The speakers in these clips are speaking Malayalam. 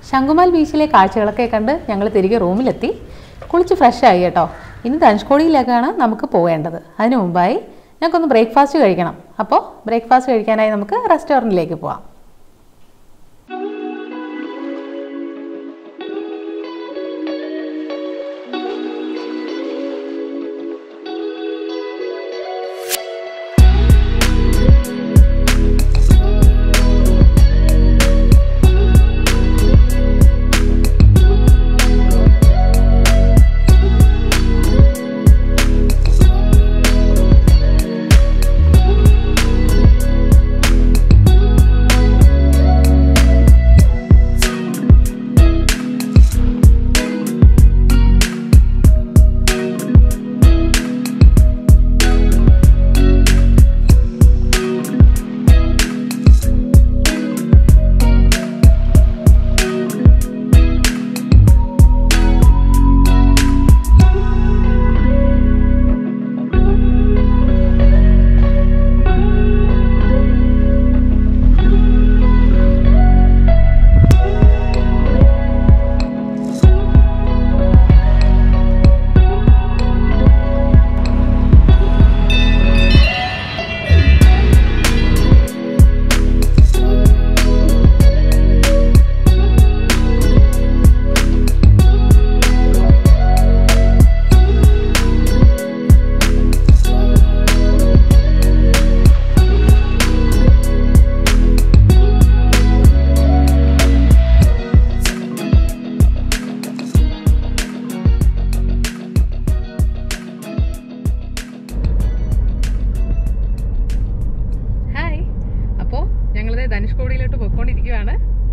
ശംഖുമാൽ ബീച്ചിലെ കാഴ്ചകളൊക്കെ കണ്ട് ഞങ്ങൾ തിരികെ റൂമിലെത്തി കുളിച്ച് ഫ്രഷ് ആയി കേട്ടോ ഇനി ധനുഷ്കോടിയിലേക്കാണ് നമുക്ക് പോവേണ്ടത് അതിനു മുമ്പായി ഞങ്ങൾക്കൊന്ന് ബ്രേക്ക്ഫാസ്റ്റ് കഴിക്കണം അപ്പോൾ ബ്രേക്ക്ഫാസ്റ്റ് കഴിക്കാനായി നമുക്ക് റെസ്റ്റോറൻറ്റിലേക്ക് പോവാം ഹായ് അപ്പോൾ ഞങ്ങളിത് ധനുഷ്കോടിയിലോട്ട് പോയിക്കൊണ്ടിരിക്കുകയാണ്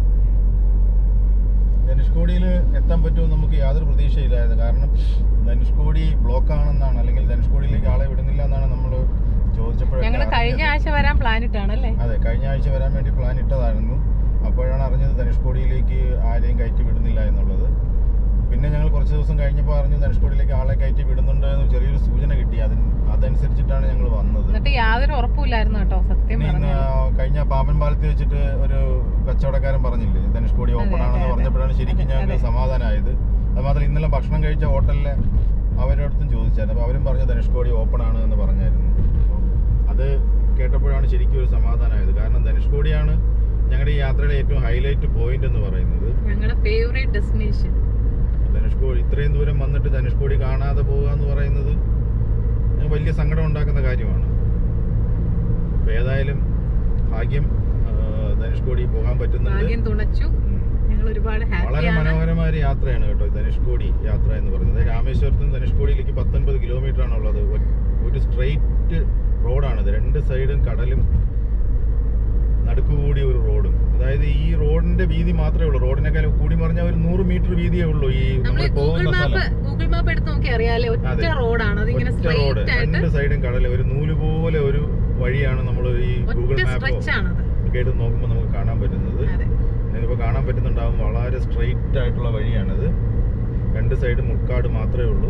ധനുഷ്കോടിയിൽ എത്താൻ പറ്റുമോ നമുക്ക് യാതൊരു പ്രതീക്ഷയില്ലായിരുന്നു കാരണം ധനുഷ്കോടി ബ്ലോക്ക് ആണെന്നാണ് അല്ലെങ്കിൽ ധനുഷ്കോടിയിലേക്ക് ആളെ വിടുന്നില്ല എന്നാണ് നമ്മൾ ചോദിച്ചപ്പോഴൊക്കെ ഞങ്ങൾ കഴിഞ്ഞ അറിഞ്ഞത്. ആഴ്ച വരാൻ പ്ലാൻ ഇട്ടാണല്ലേ അതെ കഴിഞ്ഞ ആഴ്ച വരാൻ വേണ്ടി പ്ലാൻ ഇട്ടതായിരുന്നു അപ്പോഴാണ് അറിഞ്ഞത് ധനുഷ്കോടിയിലേക്ക് ആരെയും കയറ്റി വിടുന്നില്ല എന്നുള്ളത് പിന്നെ ഞങ്ങൾ കുറച്ച് ദിവസം കഴിഞ്ഞപ്പോൾ അറിഞ്ഞു ധനുഷ്കോടിയിലേക്ക് ആളെ കയറ്റി വിടുന്നുണ്ട് എന്ന് ചെറിയൊരു സൂചന കിട്ടി അതിന് അതനുസരിച്ചിട്ടാണ് ഞങ്ങൾ വന്നത് എന്നിട്ട് യാതൊരു ഉറപ്പുമില്ലായിരുന്നു കേട്ടോ സത്യം പിന്നെ ഇന്ന് പറഞ്ഞു കഴിഞ്ഞ പാമ്പൻ പാലത്ത് വെച്ചിട്ട് ഒരു കച്ചവടക്കാരൻ പറഞ്ഞില്ലേ ധനുഷ്കോടി ഓപ്പൺ അതെ, ആണെന്ന് അതെ, പറഞ്ഞപ്പോഴാണ് ശരിക്കും അതെ, ഞങ്ങൾക്ക് അതെ. സമാധാനമായത് അത് മാത്രമല്ല ഇന്നലെ ഭക്ഷണം കഴിച്ച ഹോട്ടലിലെ അവരോടത്തും ചോദിച്ചായിരുന്നു അപ്പോൾ അവരും പറഞ്ഞു ധനുഷ്കോടി ഓപ്പൺ ആണ് എന്ന് പറഞ്ഞായിരുന്നു അപ്പോൾ അത് കേട്ടപ്പോഴാണ് ശരിക്കും ഒരു സമാധാനമായത് കാരണം ധനുഷ്കോടിയാണ് ഞങ്ങളുടെ ഈ യാത്രയുടെ ഏറ്റവും ഹൈലൈറ്റ് പോയിന്റ് എന്ന് പറയുന്നത് ഞങ്ങളുടെ ഫേവറേറ്റ് ഡെസ്റ്റിനേഷൻ ധനുഷ്കോടി ഇത്രയും ദൂരം വന്നിട്ട് ധനുഷ്കോടി കാണാതെ പോകുക എന്ന് പറയുന്നത് ഞങ്ങൾക്ക് വലിയ സങ്കടം ഉണ്ടാക്കുന്ന കാര്യമാണ് അപ്പോൾ ഏതായാലും ഭാഗ്യം ആ, ധനുഷ്കോടി പോകാൻ പറ്റുന്നുണ്ട് ഭാഗ്യം തുണച്ചു ഉം. ഞങ്ങൾ ഒരുപാട് വളരെ ഹാപ്പിയാണ് മനോഹരമായ ഒരു യാത്രയാണ് കേട്ടോ ധനുഷ്കോടി യാത്ര എന്ന് പറയുന്നത് രാമേശ്വരത്ത് നിന്ന് ധനുഷ്കോടിയിലേക്ക് പത്തൊൻപത് കിലോമീറ്റർ ആണ് ഉള്ളത് ഒ- ഒരു സ്ട്രെയിറ്റ് റോഡാണിത് രണ്ട് സൈഡും കടലും നടുക്കുകൂടി ഒരു റോഡും അതായത് ഈ റോഡിന്റെ വീതി മാത്രമേ ഉള്ളൂ റോഡിനേക്കാൾ കൂടി പറഞ്ഞാൽ ഒരു നൂറ് മീറ്റർ വീതിയേ ഉള്ളൂ ഈ നമ്മൾ നമ്മൾ ഗൂഗിൾ പോകുന്ന മാപ്പ് സ്ഥലം ഗൂഗിൾ മാപ്പ് എടുത്ത് നോക്കി അറിയാലേ ഒറ്റ അതെ. റോഡാണ് അതിങ്ങനെ ഒറ്റ റോഡ് സ്ട്രെയിറ്റ് ആയിട്ട് രണ്ട് സൈഡും കടല് ഒരു നൂല് പോലെ ഒരു വഴിയാണ് നമ്മൾ ഈ ഗൂഗിൾ ഒറ്റ മാപ്പോ സ്ട്രെച്ച് ആണത് ഒക്കെ എടുത്ത് നോക്കുമ്പോൾ നമുക്ക് കാണാൻ പറ്റുന്നത് അതെ നിങ്ങൾക്കിപ്പോൾ കാണാൻ പറ്റുന്നുണ്ടാവും വളരെ സ്ട്രെയിറ്റ് ആയിട്ടുള്ള വഴിയാണിത് രണ്ട് സൈഡ് മുൾക്കാട് മാത്രമേ ഉള്ളൂ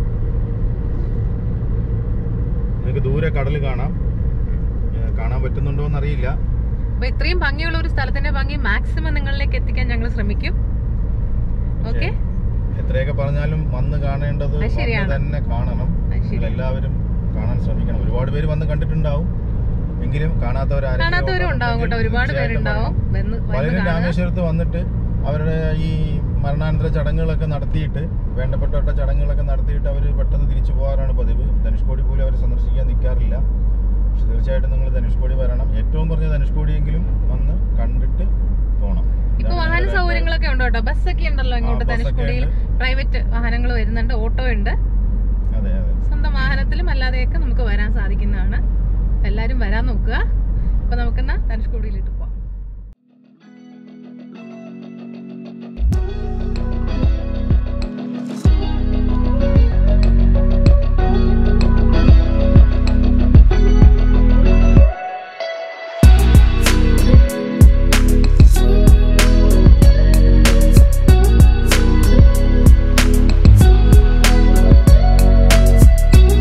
നിങ്ങൾക്ക് ദൂരെ കടൽ കാണാം ഏഹ് കാണാൻ പറ്റുന്നുണ്ടോ എന്നറിയില്ല അപ്പൊ ഇത്രയും ഭംഗിയുള്ള ഒരു സ്ഥലത്തിന്റെ ഭംഗി മാക്സിമം നിങ്ങളിലേക്ക് എത്തിക്കാൻ ഞങ്ങൾ ശ്രമിക്കും ഓക്കെ എത്രയൊക്കെ പറഞ്ഞാലും വന്ന് കാണേണ്ടത് അത് വന്ന് ശരിയാണ്. തന്നെ കാണണം നിങ്ങൾ എല്ലാവരും കാണാൻ ശ്രമിക്കണം ഒരുപാട് പേര് വന്ന് കണ്ടിട്ടുണ്ടാവും എങ്കിലും കാണാത്തവരാരും കാണാത്തവരും ഉണ്ടാവും കേട്ടോ ഒരുപാട് പേരുണ്ടാവും വന്ന് വന്ന് പലരും കാണുക രാമേശ്വരത്ത് വന്നിട്ട് അവരുടെ ഈ മരണാനന്തര ചടങ്ങുകളൊക്കെ നടത്തിയിട്ട് വേണ്ടപ്പെട്ട ചടങ്ങുകളൊക്കെ നടത്തിയിട്ട് അവർ പെട്ടെന്ന് തിരിച്ചു പോകാറാണ് പതിവ് ധനുഷ്കോടി പോലും അവർ സന്ദർശിക്കാൻ നിൽക്കാറില്ല പക്ഷെ തീർച്ചയായിട്ടും നിങ്ങൾ ധനുഷ്കോടി വരണം ഏറ്റവും കുറഞ്ഞ ധനുഷ്കോടിയെങ്കിലും വന്ന് കണ്ടിട്ട് പോകണം ഇപ്പൊ ഇതാണ് വാഹന ഞങ്ങളുടെ സൗകര്യങ്ങളൊക്കെ ഉണ്ട് കേട്ടോ ബസ്സൊക്കെ ഉണ്ടല്ലോ ഇങ്ങോട്ട് ബസ്സൊക്കെ ധനുഷ്കോടിയിൽ പ്രൈവറ്റ് വാഹനങ്ങൾ വരുന്നുണ്ട് ഓട്ടോ ഉണ്ട് അതെ അതെ സ്വന്തം വാഹനത്തിലും അല്ലാതെയൊക്കെ നമുക്ക് വരാൻ സാധിക്കുന്നതാണ് എല്ലാവരും വരാൻ നോക്കുക അപ്പൊ നമുക്കെന്നാ ധനുഷ്കോടിയിലിട്ട് പോവാം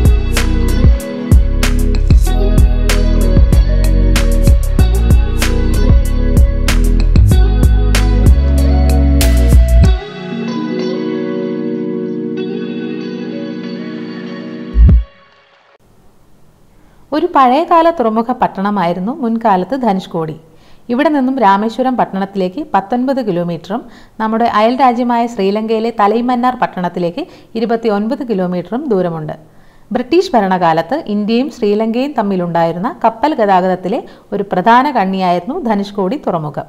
Thank ഒരു പഴയകാല തുറമുഖ പട്ടണമായിരുന്നു മുൻകാലത്ത് ധനുഷ്കോടി ഇവിടെ നിന്നും രാമേശ്വരം പട്ടണത്തിലേക്ക് പത്തൊൻപത് കിലോമീറ്ററും നമ്മുടെ അയൽ രാജ്യമായ ശ്രീലങ്കയിലെ തലൈമന്നാർ പട്ടണത്തിലേക്ക് ഇരുപത്തി ഒൻപത് കിലോമീറ്ററും ദൂരമുണ്ട് ബ്രിട്ടീഷ് ഭരണകാലത്ത് ഇന്ത്യയും ശ്രീലങ്കയും തമ്മിലുണ്ടായിരുന്ന കപ്പൽ ഗതാഗതത്തിലെ ഒരു പ്രധാന കണ്ണിയായിരുന്നു ധനുഷ്കോടി തുറമുഖം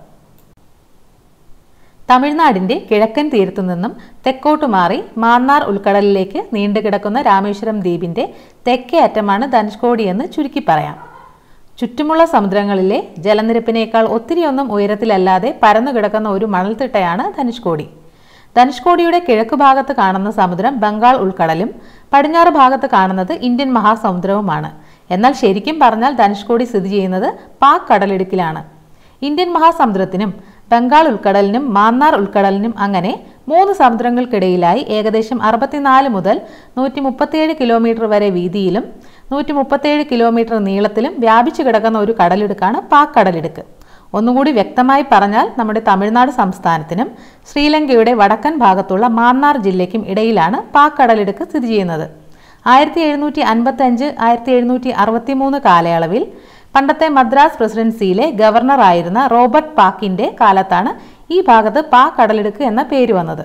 തമിഴ്നാടിന്റെ കിഴക്കൻ തീരത്തു നിന്നും തെക്കോട്ട് മാറി മാന്നാർ ഉൾക്കടലിലേക്ക് നീണ്ടുകിടക്കുന്ന രാമേശ്വരം ദ്വീപിന്റെ തെക്കേ അറ്റമാണ് ധനുഷ്കോടി എന്ന് ചുരുക്കി പറയാം ചുറ്റുമുള്ള സമുദ്രങ്ങളിലെ ജലനിരപ്പിനേക്കാൾ ഒത്തിരിയൊന്നും ഉയരത്തിലല്ലാതെ പരന്നു കിടക്കുന്ന ഒരു മണൽത്തിട്ടയാണ് ധനുഷ്കോടി ധനുഷ്കോടിയുടെ കിഴക്ക് ഭാഗത്ത് കാണുന്ന സമുദ്രം ബംഗാൾ ഉൾക്കടലും പടിഞ്ഞാറ് ഭാഗത്ത് കാണുന്നത് ഇന്ത്യൻ മഹാസമുദ്രവുമാണ് എന്നാൽ ശരിക്കും പറഞ്ഞാൽ ധനുഷ്കോടി സ്ഥിതി ചെയ്യുന്നത് പാക് കടലിടുക്കിലാണ് ഇന്ത്യൻ മഹാസമുദ്രത്തിനും ബംഗാൾ ഉൾക്കടലിനും മാന്നാർ ഉൾക്കടലിനും അങ്ങനെ മൂന്ന് സമുദ്രങ്ങൾക്കിടയിലായി ഏകദേശം അറുപത്തിനാല് മുതൽ നൂറ്റി മുപ്പത്തിയേഴ് കിലോമീറ്റർ വരെ വീതിയിലും നൂറ്റി മുപ്പത്തിയേഴ് കിലോമീറ്റർ നീളത്തിലും വ്യാപിച്ചു കിടക്കുന്ന ഒരു കടലിടുക്കാണ് പാക് കടലിടുക്ക് ഒന്നുകൂടി വ്യക്തമായി പറഞ്ഞാൽ നമ്മുടെ തമിഴ്നാട് സംസ്ഥാനത്തിനും ശ്രീലങ്കയുടെ വടക്കൻ ഭാഗത്തുള്ള മാന്നാർ ജില്ലയ്ക്കും ഇടയിലാണ് പാക് കടലിടുക്ക് സ്ഥിതി ചെയ്യുന്നത് ആയിരത്തി എഴുന്നൂറ്റി അൻപത്തി അഞ്ച് ആയിരത്തി എഴുന്നൂറ്റി അറുപത്തി മൂന്ന് കാലയളവിൽ പണ്ടത്തെ മദ്രാസ് പ്രസിഡൻസിയിലെ ഗവർണറായിരുന്ന റോബർട്ട് പാക്കിന്റെ കാലത്താണ് ഈ ഭാഗത്ത് പാക് കടലിടുക്ക് എന്ന പേര് വന്നത്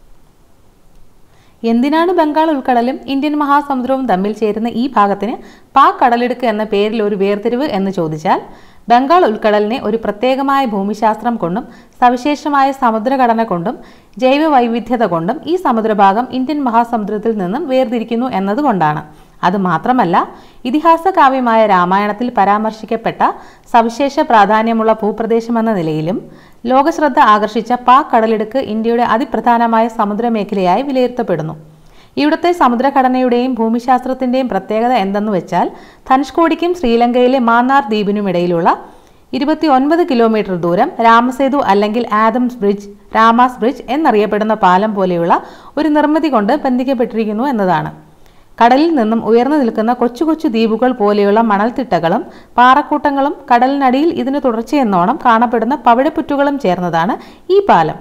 എന്തിനാണ് ബംഗാൾ ഉൾക്കടലും ഇന്ത്യൻ മഹാസമുദ്രവും തമ്മിൽ ചേരുന്ന ഈ ഭാഗത്തിന് പാക് കടലിടുക്ക് എന്ന പേരിൽ ഒരു വേർതിരിവ് എന്ന് ചോദിച്ചാൽ ബംഗാൾ ഉൾക്കടലിനെ ഒരു പ്രത്യേകമായ ഭൂമിശാസ്ത്രം കൊണ്ടും സവിശേഷമായ സമുദ്രഘടന കൊണ്ടും ജൈവ വൈവിധ്യത കൊണ്ടും ഈ സമുദ്രഭാഗം ഇന്ത്യൻ മഹാസമുദ്രത്തിൽ നിന്നും വേർതിരിക്കുന്നു എന്നതുകൊണ്ടാണ് അതുമാത്രമല്ല ഇതിഹാസ കാവ്യമായ രാമായണത്തിൽ പരാമർശിക്കപ്പെട്ട സവിശേഷ പ്രാധാന്യമുള്ള ഭൂപ്രദേശമെന്ന നിലയിലും ലോകശ്രദ്ധ ആകർഷിച്ച പാക് കടലിടുക്ക് ഇന്ത്യയുടെ അതിപ്രധാനമായ സമുദ്രമേഖലയായി വിലയിരുത്തപ്പെടുന്നു ഇവിടുത്തെ സമുദ്രഘടനയുടെയും ഭൂമിശാസ്ത്രത്തിന്റെയും പ്രത്യേകത എന്തെന്ന് വെച്ചാൽ ധനുഷ്കോടിക്കും ശ്രീലങ്കയിലെ മാന്നാർ ദ്വീപിനുമിടയിലുള്ള ഇരുപത്തി ഒൻപത് കിലോമീറ്റർ ദൂരം രാമസേതു അല്ലെങ്കിൽ ആദംസ് ബ്രിഡ്ജ് രാമാസ് ബ്രിഡ്ജ് എന്നറിയപ്പെടുന്ന പാലം പോലെയുള്ള ഒരു നിർമ്മിതി കൊണ്ട് ബന്ധിക്കപ്പെട്ടിരിക്കുന്നു എന്നതാണ് കടലിൽ നിന്നും ഉയർന്നു നിൽക്കുന്ന കൊച്ചു കൊച്ചു ദ്വീപുകൾ പോലെയുള്ള മണൽത്തിട്ടകളും പാറക്കൂട്ടങ്ങളും കടലിനടിയിൽ ഇതിന് തുടർച്ചയെന്നോണം കാണപ്പെടുന്ന പവിഴപ്പുറ്റുകളും ചേർന്നതാണ് ഈ പാലം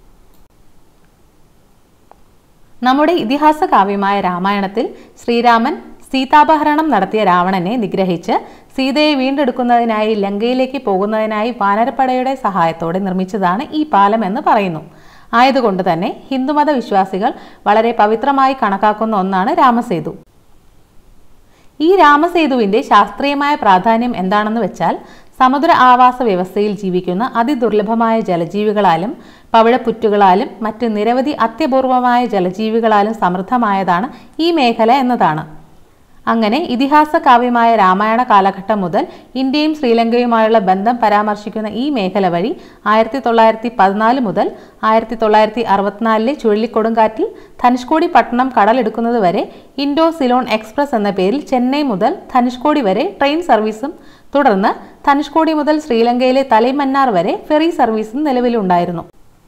നമ്മുടെ ഇതിഹാസ കാവ്യമായ രാമായണത്തിൽ ശ്രീരാമൻ സീതാപഹരണം നടത്തിയ രാവണനെ നിഗ്രഹിച്ച് സീതയെ വീണ്ടെടുക്കുന്നതിനായി ലങ്കയിലേക്ക് പോകുന്നതിനായി വാനരപ്പടയുടെ സഹായത്തോടെ നിർമ്മിച്ചതാണ് ഈ പാലം എന്ന് പറയുന്നു ആയതുകൊണ്ട് തന്നെ ഹിന്ദുമത വിശ്വാസികൾ വളരെ പവിത്രമായി കണക്കാക്കുന്ന ഒന്നാണ് രാമസേതു ഈ രാമസേതുവിന്റെ ശാസ്ത്രീയമായ പ്രാധാന്യം എന്താണെന്ന് വെച്ചാൽ സമുദ്ര ആവാസ വ്യവസ്ഥയിൽ ജീവിക്കുന്ന അതിദുർലഭമായ ജലജീവികളാലും പവിഴപ്പുറ്റുകളാലും മറ്റ് നിരവധി അത്യപൂർവമായ ജലജീവികളാലും സമൃദ്ധമായതാണ് ഈ മേഖല എന്നതാണ് അങ്ങനെ ഇതിഹാസ കാവ്യമായ രാമായണ കാലഘട്ടം മുതൽ ഇന്ത്യയും ശ്രീലങ്കയുമായുള്ള ബന്ധം പരാമർശിക്കുന്ന ഈ മേഖല വഴി ആയിരത്തി തൊള്ളായിരത്തി പതിനാല് മുതൽ ആയിരത്തി തൊള്ളായിരത്തി അറുപത്തിനാലിലെ ചുഴലിക്കൊടുങ്കാറ്റിൽ ധനുഷ്കോടി പട്ടണം കടലെടുക്കുന്നത് വരെ ഇൻഡോ സിലോൺ എക്സ്പ്രസ് എന്ന പേരിൽ ചെന്നൈ മുതൽ ധനുഷ്കോടി വരെ ട്രെയിൻ സർവീസും തുടർന്ന് ധനുഷ്കോടി മുതൽ ശ്രീലങ്കയിലെ തലൈമന്നാർ വരെ ഫെറി സർവീസും നിലവിലുണ്ടായിരുന്നു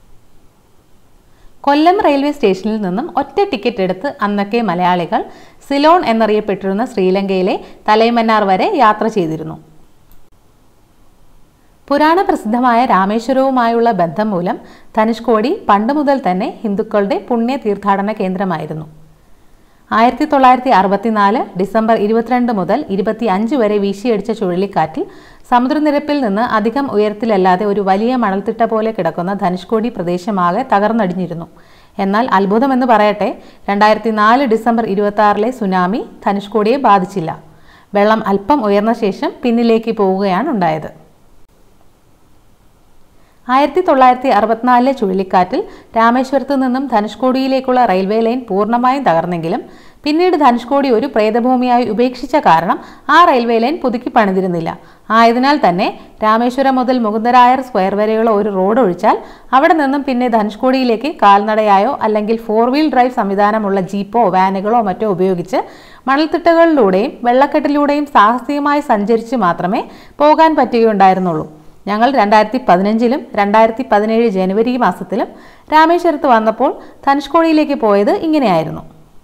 കൊല്ലം റെയിൽവേ സ്റ്റേഷനിൽ നിന്നും ഒറ്റ ടിക്കറ്റ് എടുത്ത് അന്നൊക്കെ മലയാളികൾ സിലോൺ എന്നറിയപ്പെട്ടിരുന്ന ശ്രീലങ്കയിലെ തലൈമന്നാർ വരെ യാത്ര ചെയ്തിരുന്നു പുരാണ പ്രസിദ്ധമായ രാമേശ്വരവുമായുള്ള ബന്ധം മൂലം ധനുഷ്കോടി പണ്ട് മുതൽ തന്നെ ഹിന്ദുക്കളുടെ പുണ്യ തീർത്ഥാടന കേന്ദ്രമായിരുന്നു ആയിരത്തി തൊള്ളായിരത്തി അറുപത്തിനാല് ഡിസംബർ ഇരുപത്തിരണ്ട് മുതൽ ഇരുപത്തി അഞ്ച് വരെ വീശിയടിച്ച ചുഴലിക്കാറ്റിൽ സമുദ്രനിരപ്പിൽ നിന്ന് അധികം ഉയരത്തിലല്ലാതെ ഒരു വലിയ മണൽത്തിട്ട പോലെ കിടക്കുന്ന ധനുഷ്കോടി പ്രദേശമാകെ തകർന്നടിഞ്ഞിരുന്നു എന്നാൽ അത്ഭുതമെന്ന് പറയട്ടെ രണ്ടായിരത്തി നാല് ഡിസംബർ ഇരുപത്തി ആറിലെ സുനാമി ധനുഷ്കോടിയെ ബാധിച്ചില്ല വെള്ളം അല്പം ഉയർന്ന ശേഷം പിന്നിലേക്ക് പോവുകയാണ് ഉണ്ടായത് ആയിരത്തി തൊള്ളായിരത്തി അറുപത്തിനാലിലെ ചുഴലിക്കാറ്റിൽ രാമേശ്വരത്ത് നിന്നും ധനുഷ്കോടിയിലേക്കുള്ള റെയിൽവേ ലൈൻ പൂർണ്ണമായും തകർന്നെങ്കിലും പിന്നീട് ധനുഷ്കോടി ഒരു പ്രേതഭൂമിയായി ഉപേക്ഷിച്ച കാരണം ആ റെയിൽവേ ലൈൻ പുതുക്കി പണിതിരുന്നില്ല ആയതിനാൽ തന്നെ രാമേശ്വരം മുതൽ മുകുന്ദരായർ സ്ക്വയർ വരെയുള്ള ഒരു റോഡ് ഒഴിച്ചാൽ അവിടെ നിന്നും പിന്നെ ധനുഷ്കോടിയിലേക്ക് കാൽനടയായോ അല്ലെങ്കിൽ ഫോർ വീൽ ഡ്രൈവ് സംവിധാനമുള്ള ജീപ്പോ വാനുകളോ മറ്റോ ഉപയോഗിച്ച് മണൽത്തിട്ടകളിലൂടെയും വെള്ളക്കെട്ടിലൂടെയും സാഹസികമായി സഞ്ചരിച്ച് മാത്രമേ പോകാൻ പറ്റുകയുണ്ടായിരുന്നുള്ളൂ ഞങ്ങൾ രണ്ടായിരത്തി പതിനഞ്ചിലും രണ്ടായിരത്തി പതിനേഴ് ജനുവരി മാസത്തിലും രാമേശ്വരത്ത് വന്നപ്പോൾ ധനുഷ്കോടിയിലേക്ക് പോയത് ഇങ്ങനെയായിരുന്നു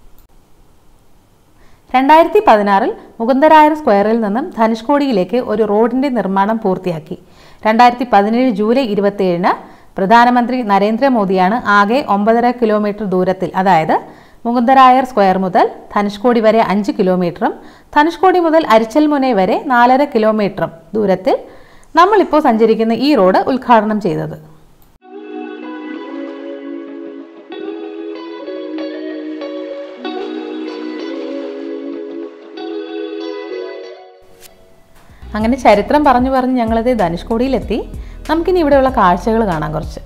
രണ്ടായിരത്തി പതിനാറിൽ മുകുന്ദരായർ സ്ക്വയറിൽ നിന്നും ധനുഷ്കോടിയിലേക്ക് ഒരു റോഡിന്റെ നിർമ്മാണം പൂർത്തിയാക്കി രണ്ടായിരത്തി പതിനേഴ് ജൂലൈ ഇരുപത്തിയേഴിന് പ്രധാനമന്ത്രി നരേന്ദ്രമോദിയാണ് ആകെ ഒമ്പതര കിലോമീറ്റർ ദൂരത്തിൽ അതായത് മുകുന്ദരായർ സ്ക്വയർ മുതൽ ധനുഷ്കോടി വരെ അഞ്ച് കിലോമീറ്ററും ധനുഷ്കോടി മുതൽ അരിച്ചൽമുനെ വരെ നാലര കിലോമീറ്ററും ദൂരത്തിൽ നമ്മളിപ്പോൾ സഞ്ചരിക്കുന്ന ഈ റോഡ് ഉദ്ഘാടനം ചെയ്തത് അങ്ങനെ ചരിത്രം പറഞ്ഞു പറഞ്ഞ് ഞങ്ങളത് ധനുഷ്കോടിയിലെത്തി നമുക്കിനി ഇവിടെയുള്ള കാഴ്ചകൾ കാണാം കുറച്ച്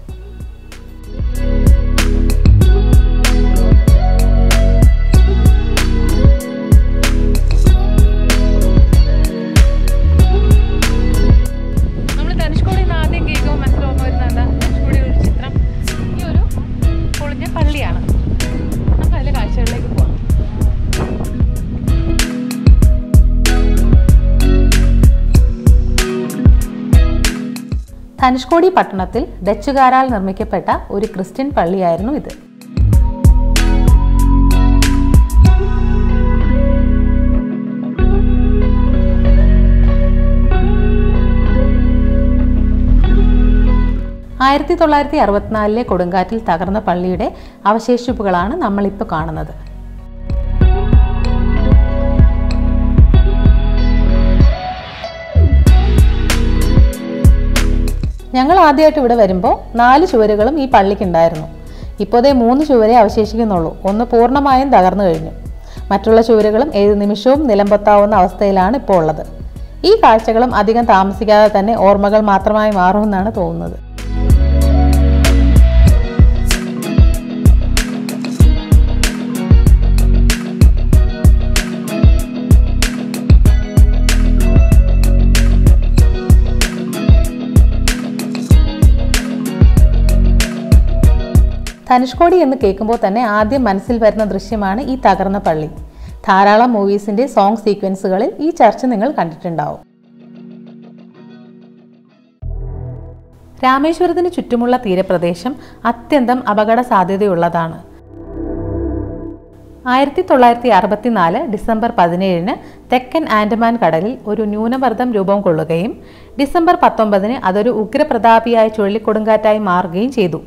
നമ്മൾ ധനുഷ്കോടി നിന്ന് ആദ്യം കേൾക്കുമ്പോൾ മനസ്സിലാവുന്ന വരുന്ന എന്താ ധനുഷ്കോടി ഒരു ചിത്രം ഈ ഒരു പൊളിഞ്ഞ പള്ളിയാണ് നമുക്ക് അതിലെ കാഴ്ചകളിലേക്ക് പോകാം ധനുഷ്കോടി പട്ടണത്തിൽ ഡച്ചുകാരാൽ നിർമ്മിക്കപ്പെട്ട ഒരു ക്രിസ്ത്യൻ പള്ളിയായിരുന്നു ഇത് ആയിരത്തി തൊള്ളായിരത്തി അറുപത്തിനാലിലെ കൊടുങ്കാറ്റിൽ തകർന്ന പള്ളിയുടെ അവശേഷിപ്പുകളാണ് നമ്മളിപ്പോൾ കാണുന്നത് ഞങ്ങൾ ആദ്യമായിട്ട് ഇവിടെ വരുമ്പോൾ നാല് ചുവരുകളും ഈ പള്ളിക്കുണ്ടായിരുന്നു ഇപ്പോൾ ദേ മൂന്ന് ചുവരെ അവശേഷിക്കുന്നുള്ളൂ ഒന്ന് പൂർണ്ണമായും തകർന്നു കഴിഞ്ഞു മറ്റുള്ള ചുവരുകളും ഏത് നിമിഷവും നിലംപൊത്താവുന്ന അവസ്ഥയിലാണ് ഇപ്പോൾ ഉള്ളത് ഈ കാഴ്ചകളും അധികം താമസിക്കാതെ തന്നെ ഓർമ്മകൾ മാത്രമായി മാറുമെന്നാണ് തോന്നുന്നത് ധനുഷ്കോടി എന്ന് കേൾക്കുമ്പോൾ തന്നെ ആദ്യം മനസ്സിൽ വരുന്ന ദൃശ്യമാണ് ഈ തകർന്ന പള്ളി ധാരാളം മൂവീസിന്റെ സോങ് സീക്വൻസുകളിൽ ഈ ചർച്ച നിങ്ങൾ കണ്ടിട്ടുണ്ടാവും രാമേശ്വരത്തിന് ചുറ്റുമുള്ള തീരപ്രദേശം അത്യന്തം അപകട സാധ്യതയുള്ളതാണ് ആയിരത്തി തൊള്ളായിരത്തി അറുപത്തിനാല് ഡിസംബർ പതിനേഴിന് തെക്കൻ ആൻഡമാൻ കടലിൽ ഒരു ന്യൂനമർദ്ദം രൂപം കൊള്ളുകയും ഡിസംബർ പത്തൊമ്പതിന് അതൊരു ഉഗ്രപ്രതാപിയായ ചുഴലിക്കൊടുങ്കാറ്റായി മാറുകയും ചെയ്തു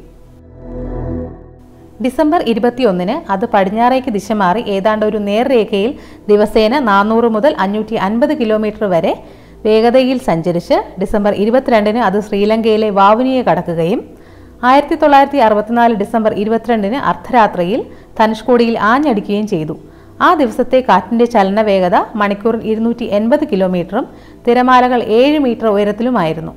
ഡിസംബർ ഇരുപത്തിയൊന്നിന് അത് പടിഞ്ഞാറേക്ക് ദിശ മാറി ഏതാണ്ട് ഒരു നേർരേഖയിൽ ദിവസേന നാനൂറ് മുതൽ അഞ്ഞൂറ്റി അൻപത് കിലോമീറ്റർ വരെ വേഗതയിൽ സഞ്ചരിച്ച് ഡിസംബർ ഇരുപത്തിരണ്ടിന് അത് ശ്രീലങ്കയിലെ വാവുനിയെ കടക്കുകയും ആയിരത്തി തൊള്ളായിരത്തി അറുപത്തിനാല് ഡിസംബർ ഇരുപത്തിരണ്ടിന് അർദ്ധരാത്രിയിൽ ധനുഷ്കോടിയിൽ ആഞ്ഞടിക്കുകയും ചെയ്തു ആ ദിവസത്തെ കാറ്റിന്റെ ചലന വേഗത മണിക്കൂറിൽ ഇരുന്നൂറ്റി എൺപത് കിലോമീറ്ററും തിരമാലകൾ ഏഴ് മീറ്റർ ഉയരത്തിലുമായിരുന്നു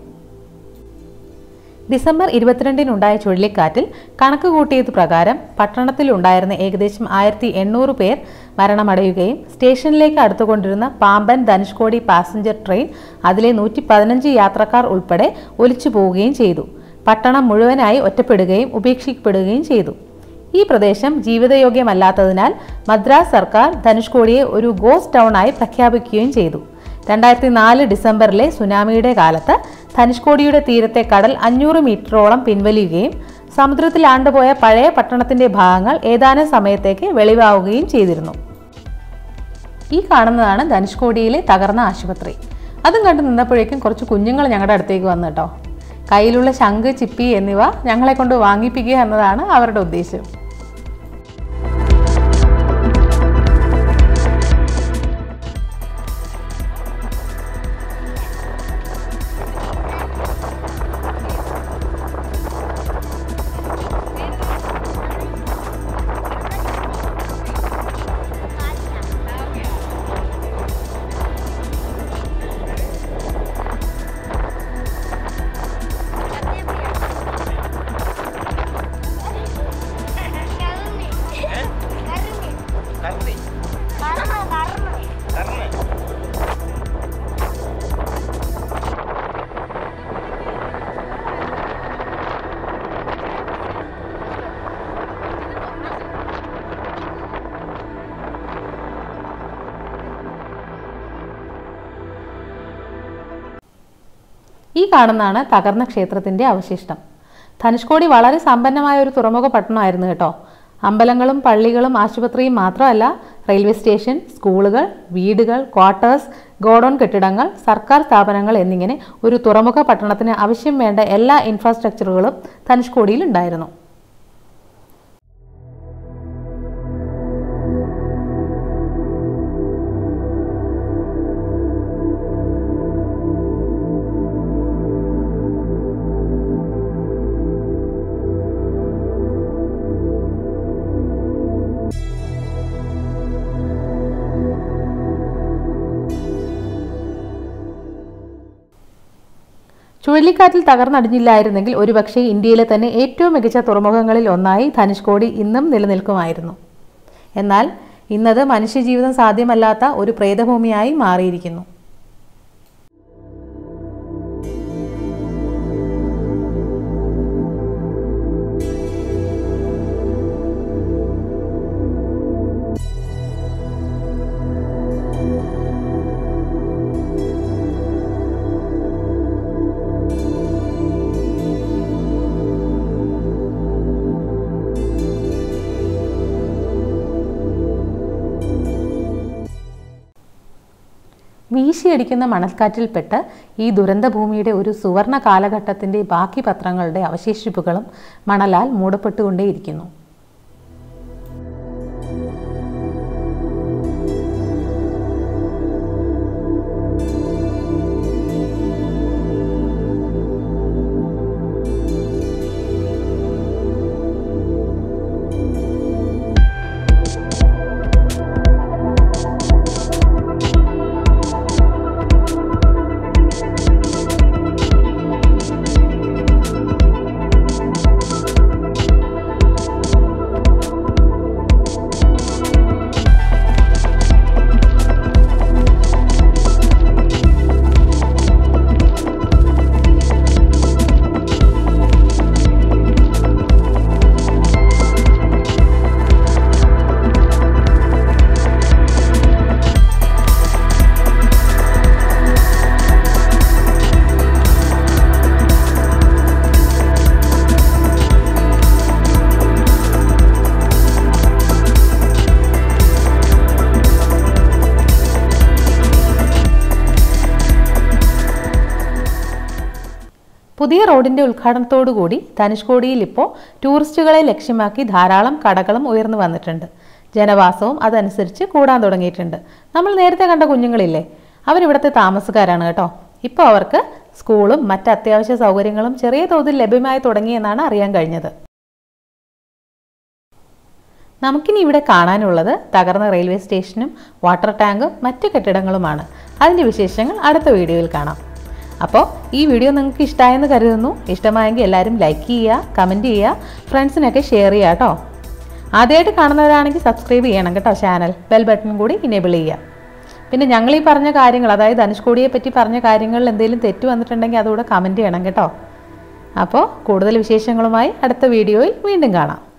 ഡിസംബർ ഇരുപത്തിരണ്ടിനുണ്ടായ ചുഴലിക്കാറ്റിൽ കണക്ക് കൂട്ടിയത് പ്രകാരം പട്ടണത്തിലുണ്ടായിരുന്ന ഏകദേശം ആയിരത്തി എണ്ണൂറ് പേർ മരണമടയുകയും സ്റ്റേഷനിലേക്ക് അടുത്തുകൊണ്ടിരുന്ന പാമ്പൻ ധനുഷ്കോടി പാസഞ്ചർ ട്രെയിൻ അതിലെ നൂറ്റി പതിനഞ്ച് യാത്രക്കാർ ഉൾപ്പെടെ ഒലിച്ചു പോവുകയും ചെയ്തു പട്ടണം മുഴുവനായി ഒറ്റപ്പെടുകയും ഉപേക്ഷിക്കപ്പെടുകയും ചെയ്തു ഈ പ്രദേശം ജീവിതയോഗ്യമല്ലാത്തതിനാൽ മദ്രാസ് സർക്കാർ ധനുഷ്കോടിയെ ഒരു ഗോസ്റ്റ് ടൗൺ ആയി പ്രഖ്യാപിക്കുകയും ചെയ്തു രണ്ടായിരത്തി നാല് ഡിസംബറിലെ സുനാമിയുടെ കാലത്ത് ധനുഷ്കോടിയുടെ തീരത്തെ കടൽ അഞ്ഞൂറ് മീറ്ററോളം പിൻവലിയുകയും സമുദ്രത്തിൽ ആണ്ടുപോയ പഴയ പട്ടണത്തിന്റെ ഭാഗങ്ങൾ ഏതാനും സമയത്തേക്ക് വെളിവാവുകയും ചെയ്തിരുന്നു ഈ കാണുന്നതാണ് ധനുഷ്കോടിയിലെ തകർന്ന ആശുപത്രി അതും കണ്ടു നിന്നപ്പോഴേക്കും കുറച്ച് കുഞ്ഞുങ്ങൾ ഞങ്ങളുടെ അടുത്തേക്ക് വന്നു കേട്ടോ കയ്യിലുള്ള ശംഖ് ചിപ്പി എന്നിവ ഞങ്ങളെ കൊണ്ട് വാങ്ങിപ്പിക്കുക എന്നതാണ് അവരുടെ ഉദ്ദേശം ഈ കാണുന്നതാണ് തകർന്ന ക്ഷേത്രത്തിന്റെ അവശിഷ്ടം ധനുഷ്കോടി വളരെ സമ്പന്നമായ ഒരു തുറമുഖ പട്ടണമായിരുന്നു കേട്ടോ അമ്പലങ്ങളും പള്ളികളും ആശുപത്രിയും മാത്രമല്ല റെയിൽവേ സ്റ്റേഷൻ സ്കൂളുകൾ വീടുകൾ ക്വാർട്ടേഴ്സ് ഗോഡൌൺ കെട്ടിടങ്ങൾ സർക്കാർ സ്ഥാപനങ്ങൾ എന്നിങ്ങനെ ഒരു തുറമുഖ പട്ടണത്തിന് ആവശ്യം വേണ്ട എല്ലാ ഇൻഫ്രാസ്ട്രക്ചറുകളും ധനുഷ്കോടിയിൽ ഉണ്ടായിരുന്നു ചുഴലിക്കാറ്റിൽ തകർന്നടിഞ്ഞില്ലായിരുന്നെങ്കിൽ ഒരുപക്ഷെ ഇന്ത്യയിലെ തന്നെ ഏറ്റവും മികച്ച തുറമുഖങ്ങളിൽ ഒന്നായി ധനുഷ്കോടി ഇന്നും നിലനിൽക്കുമായിരുന്നു എന്നാൽ ഇന്നത് മനുഷ്യജീവിതം സാധ്യമല്ലാത്ത ഒരു പ്രേതഭൂമിയായി മാറിയിരിക്കുന്നു വീശിയടിക്കുന്ന മണൽക്കാറ്റിൽപ്പെട്ട് ഈ ദുരന്തഭൂമിയുടെ ഒരു സുവർണ കാലഘട്ടത്തിൻ്റെ ബാക്കി പത്രങ്ങളുടെ അവശേഷിപ്പുകളും മണലാൽ മൂടപ്പെട്ടുകൊണ്ടേയിരിക്കുന്നു പുതിയ റോഡിന്റെ ഉദ്ഘാടനത്തോടുകൂടി ധനുഷ്കോടിയിൽ ഇപ്പോൾ ടൂറിസ്റ്റുകളെ ലക്ഷ്യമാക്കി ധാരാളം കടകളും ഉയർന്നു വന്നിട്ടുണ്ട് ജനവാസവും അതനുസരിച്ച് കൂടാൻ തുടങ്ങിയിട്ടുണ്ട് നമ്മൾ നേരത്തെ കണ്ട കുഞ്ഞുങ്ങളില്ലേ അവരിവിടുത്തെ താമസക്കാരാണ് കേട്ടോ ഇപ്പോൾ അവർക്ക് സ്കൂളും മറ്റ് അത്യാവശ്യ സൗകര്യങ്ങളും ചെറിയ തോതിൽ ലഭ്യമായി തുടങ്ങിയെന്നാണ് അറിയാൻ കഴിഞ്ഞത് നമുക്കിനി ഇവിടെ കാണാനുള്ളത് തകർന്ന റെയിൽവേ സ്റ്റേഷനും വാട്ടർ ടാങ്കും മറ്റു കെട്ടിടങ്ങളുമാണ് അതിൻ്റെ വിശേഷങ്ങൾ അടുത്ത വീഡിയോയിൽ കാണാം അപ്പോൾ ഈ വീഡിയോ നിങ്ങൾക്ക് ഇഷ്ടമായെന്ന് കരുതുന്നു ഇഷ്ടമായെങ്കിൽ എല്ലാവരും ലൈക്ക് ചെയ്യുക കമൻറ്റ് ചെയ്യുക ഫ്രണ്ട്സിനൊക്കെ ഷെയർ ചെയ്യുക കേട്ടോ ആദ്യമായിട്ട് കാണുന്നവരാണെങ്കിൽ സബ്സ്ക്രൈബ് ചെയ്യണം കേട്ടോ ചാനൽ ബെൽ ബട്ടൺ കൂടി ഇനേബിൾ ചെയ്യുക പിന്നെ ഞങ്ങൾ ഈ പറഞ്ഞ കാര്യങ്ങൾ അതായത് ധനുഷ്കോടിയെ പറ്റി പറഞ്ഞ കാര്യങ്ങളിൽ എന്തെങ്കിലും തെറ്റ് വന്നിട്ടുണ്ടെങ്കിൽ അതുകൂടെ കമൻറ്റ് ചെയ്യണം കേട്ടോ അപ്പോൾ കൂടുതൽ വിശേഷങ്ങളുമായി അടുത്ത വീഡിയോയിൽ വീണ്ടും കാണാം